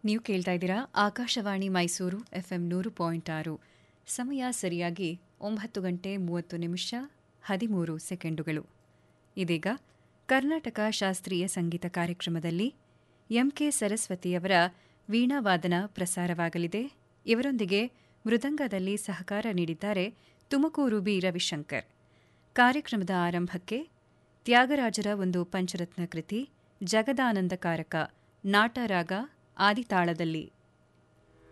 ನೀವು ಕೇಳ್ತಾ ಇದ್ದೀರಾ ಆಕಾಶವಾಣಿ ಮೈಸೂರು ಎಫ್ಎಂ ನೂರು ಪಾಯಿಂಟ್ ಆರು ಸಮಯ ಸರಿಯಾಗಿ ಒಂಬತ್ತು ಗಂಟೆ ಮೂವತ್ತು ನಿಮಿಷ ಹದಿಮೂರು ಸೆಕೆಂಡುಗಳು ಇದೀಗ ಕರ್ನಾಟಕ ಶಾಸ್ತ್ರೀಯ ಸಂಗೀತ ಕಾರ್ಯಕ್ರಮದಲ್ಲಿ ಎಂಕೆ ಸರಸ್ವತಿಯವರ ವೀಣಾವಾದನ ಪ್ರಸಾರವಾಗಲಿದೆ ಇವರೊಂದಿಗೆ ಮೃದಂಗದಲ್ಲಿ ಸಹಕಾರ ನೀಡಿದ್ದಾರೆ ತುಮಕೂರು ಬಿ ರವಿಶಂಕರ್ ಕಾರ್ಯಕ್ರಮದ ಆರಂಭಕ್ಕೆ ತ್ಯಾಗರಾಜರ ಒಂದು ಪಂಚರತ್ನ ಕೃತಿ ಜಗದಾನಂದಕಾರಕ ನಾಟರಾಗ ಆದಿತಾಳದಲ್ಲಿ